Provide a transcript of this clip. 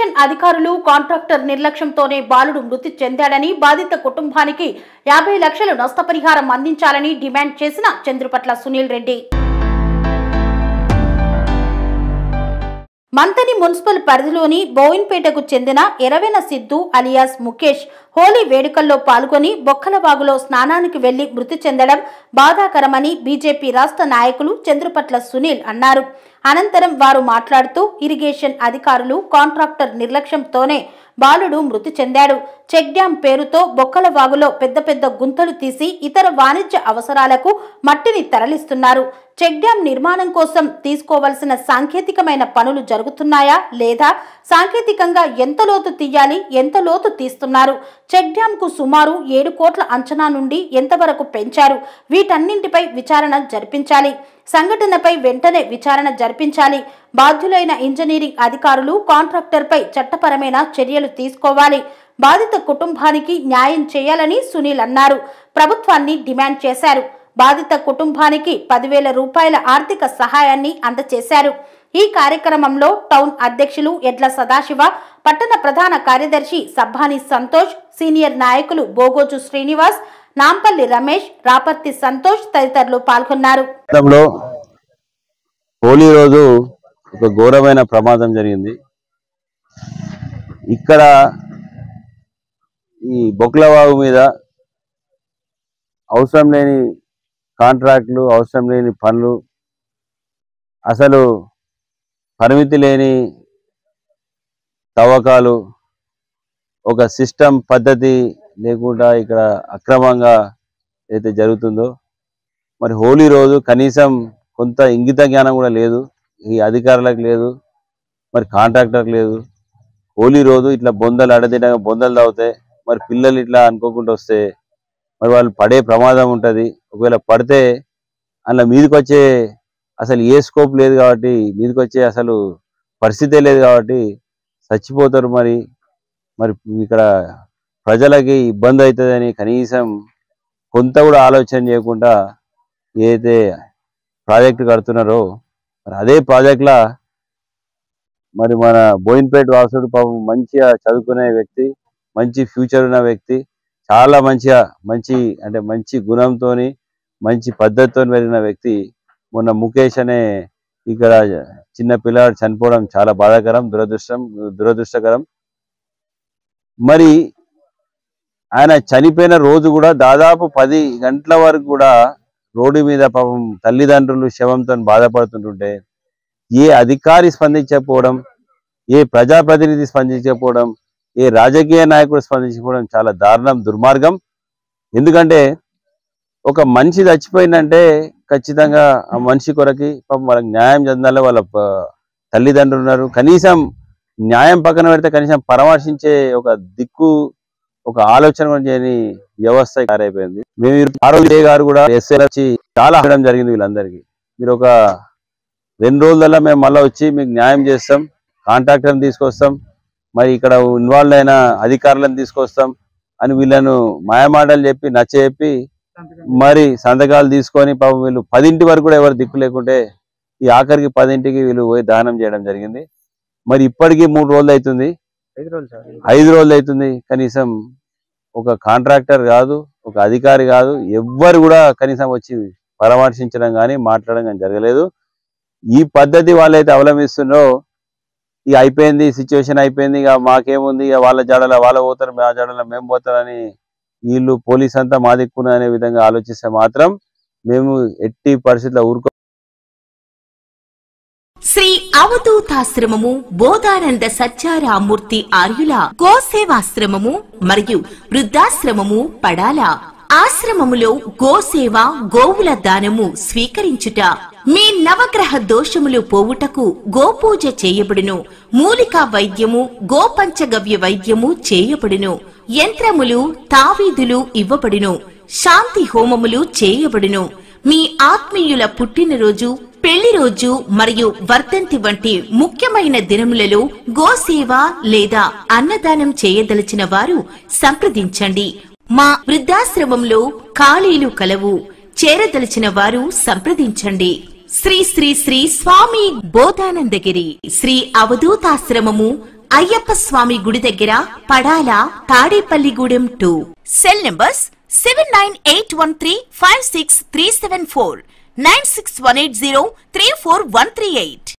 irrigation అధికారులు contractor నిర్లక్ష్యంతోనే బాలుడు మృతి చెందాడని బాధిత కుటుంబానికి యాభై లక్షలు నష్టపరిహారం అందించాలని డిమాండ్ చేసిన చంద్రుపట్ల సునీల్ రెడ్డి మంతని మున్సిపల్ పరిధిలోని బోయిన్పేటకు చెందిన ఎరవెన సిద్ధు అలియాస్ ముఖేష్ హోలీ వేడుకల్లో పాల్గొని బొక్కలవాగులో స్నానానికి వెళ్లి మృతి చెందడం బాధాకరమని బీజేపీ రాష్ట్ర నాయకులు చంద్రపట్ల సునీల్ అన్నారు అనంతరం వారు మాట్లాడుతూ ఇరిగేషన్ అధికారులు కాంట్రాక్టర్ నిర్లక్ష్యంతోనే బాలుడు మృతి చెందాడు చెక్ డ్యాం పేరుతో బొక్కల వాగులో పెద్ద పెద్ద గుంతలు తీసి ఇతర వాణిజ్య అవసరాలకు మట్టిని తరలిస్తున్నారు చెక్ డ్యాం నిర్మాణం కోసం తీసుకోవలసిన సాంకేతికమైన పనులు జరుగుతున్నాయా లేదా సాంకేతికంగా ఎంత లోతు తీయాలి ఎంత లోతు తీస్తున్నారు చెక్ డ్యాం కు సుమారు ఏడు కోట్ల అంచనా నుండి ఎంతవరకు పెంచారు వీటన్నింటిపై విచారణ జరిపించాలి సంఘటనపై వెంటనే విచారణ జరిపించాలి బాధ్యులైన ఇంజనీరింగ్ అధికారులు కాంట్రాక్టర్పై చట్టపరమైన చర్యలు తీసుకోవాలి బాధిత కుటుంబానికి న్యాయం చేయాలని సునీల్ అన్నారు ప్రభుత్వాన్ని డిమాండ్ చేశారు బాధిత కుటుంబానికి పదివేల రూపాయల ఆర్థిక సహాయాన్ని అందజేశారు ఈ కార్యక్రమంలో టౌన్ అధ్యక్షులు ఎడ్ల సదాశివ పట్టణ ప్రధాన కార్యదర్శి సబ్బాని సంతోష్ సీనియర్ నాయకులు బోగోజు శ్రీనివాస్ నాంపల్లి రమేష్ రాపర్తి సంతోష్ తదితరులు పాల్గొన్నారు గతంలో హోలీ రోజు ఒక ఘోరమైన ప్రమాదం జరిగింది ఇక్కడ ఈ బొక్లవాగు మీద అవసరం లేని కాంట్రాక్ట్లు అవసరం లేని పనులు అసలు పరిమితి లేని తవ్వకాలు ఒక సిస్టమ్ పద్ధతి లేకుండా ఇక్కడ అక్రమంగా అయితే జరుగుతుందో మరి హోలీ రోజు కనీసం కొంత ఇంగిత జ్ఞానం కూడా లేదు ఈ అధికారులకు లేదు మరి కాంట్రాక్టర్కి లేదు హోలీ రోజు ఇట్లా బొందలు అడదినగా బొందలు తాగుతాయి మరి పిల్లలు ఇట్లా అనుకోకుండా వస్తే మరి వాళ్ళు పడే ప్రమాదం ఉంటుంది ఒకవేళ పడితే అందులో మీదకి వచ్చే అసలు ఏ స్కోప్ లేదు కాబట్టి మీదకి వచ్చే అసలు పరిస్థితే లేదు కాబట్టి చచ్చిపోతారు మరి మరి ఇక్కడ ప్రజలకి ఇబ్బంది అవుతుందని కనీసం కొంత కూడా ఆలోచన చేయకుండా ఏదైతే ప్రాజెక్టు కడుతున్నారో మరి అదే ప్రాజెక్ట్లా మరి మన బోయిన్పేట వాసుడు పాపం మంచిగా చదువుకునే వ్యక్తి మంచి ఫ్యూచర్ ఉన్న వ్యక్తి చాలా మంచిగా మంచి అంటే మంచి గుణంతోని మంచి పద్ధతితో పెరిగిన వ్యక్తి మొన్న ముఖేష్ అనే ఇక్కడ చిన్న పిల్లాడు చనిపోవడం చాలా బాధాకరం దురదృష్టం దురదృష్టకరం మరి ఆయన చనిపోయిన రోజు కూడా దాదాపు పది గంటల వరకు కూడా రోడ్డు మీద పాపం తల్లిదండ్రులు శవంతో బాధపడుతుంటుంటే ఏ అధికారి స్పందించకపోవడం ఏ ప్రజాప్రతినిధి స్పందించకపోవడం ఏ రాజకీయ నాయకుడు స్పందించకపోవడం చాలా దారుణం దుర్మార్గం ఎందుకంటే ఒక మనిషి చచ్చిపోయిందంటే ఖచ్చితంగా ఆ మనిషి కొరకి పాపం వాళ్ళకి న్యాయం చెందాలి వాళ్ళ ప- తల్లిదండ్రులు ఉన్నారు కనీసం న్యాయం పక్కన పెడితే కనీసం పరామర్శించే ఒక దిక్కు ఒక ఆలోచన కూడా చేయని వ్యవస్థ తయారైపోయింది మేము ఈ ఆరోగ్య గారు కూడా ఎస్ఐ వచ్చి చాలా అడగడం జరిగింది వీళ్ళందరికీ మీరు ఒక రెండు రోజులలో మేము మళ్ళీ వచ్చి మీకు న్యాయం చేస్తాం కాంట్రాక్టర్ని తీసుకొస్తాం మరి ఇక్కడ ఇన్వాల్వ్ అయిన అధికారులను తీసుకొస్తాం అని వీళ్ళను మాయమాటలు చెప్పి నచ్చ చెప్పి మరి సంతకాలు తీసుకొని పాపం వీళ్ళు పదింటి వరకు కూడా ఎవరు దిక్కు లేకుంటే ఈ ఆఖరికి పదింటికి వీళ్ళు పోయి దానం చేయడం జరిగింది మరి ఇప్పటికీ మూడు రోజులు అవుతుంది ఐదు రోజులు అవుతుంది కనీసం ఒక కాంట్రాక్టర్ కాదు ఒక అధికారి కాదు ఎవ్వరు కూడా కనీసం వచ్చి పరామర్శించడం కానీ మాట్లాడడం కానీ జరగలేదు ఈ పద్ధతి వాళ్ళైతే అవలంబిస్తున్నారో ఇక అయిపోయింది సిచ్యువేషన్ అయిపోయింది ఇక మాకేముంది ఇక వాళ్ళ జాడల వాళ్ళ పోతారు మా జాడల మేము పోతారని వీళ్ళు పోలీస్ అంతా మా దిక్కున అనే విధంగా ఆలోచిస్తే మాత్రం మేము ఎట్టి పరిస్థితుల్లో ఊరుకో శ్రీ అవధూతాశ్రమము బోధానంద సత్యారామూర్తి ఆర్యుల గోసేవాశ్రమము మరియు వృద్ధాశ్రమము పడాల ఆశ్రమములో గోసేవ గోవుల దానము స్వీకరించుట మీ నవగ్రహ దోషములు పోవుటకు గోపూజ చేయబడును మూలికా వైద్యము గోపంచగవ్య వైద్యము చేయబడును యంత్రములు తావీదులు ఇవ్వబడును శాంతి హోమములు చేయబడును మీ ఆత్మీయుల పుట్టినరోజు పెళ్లి రోజు మరియు వర్ధంతి వంటి ముఖ్యమైన దినములలో గోసేవ లేదా అన్నదానం చేయదలిచిన వారు సంప్రదించండి మా వృద్ధాశ్రమంలో ఖాళీలు కలవు చేరదలిచిన వారు సంప్రదించండి శ్రీ శ్రీ శ్రీ స్వామి బోధానందగిరి శ్రీ అవధూతాశ్రమము అయ్యప్ప స్వామి గుడి దగ్గర Padala Tadepalligudem two cell numbers seven nine eight one three five six three seven four nine six one eight zero three four one three eight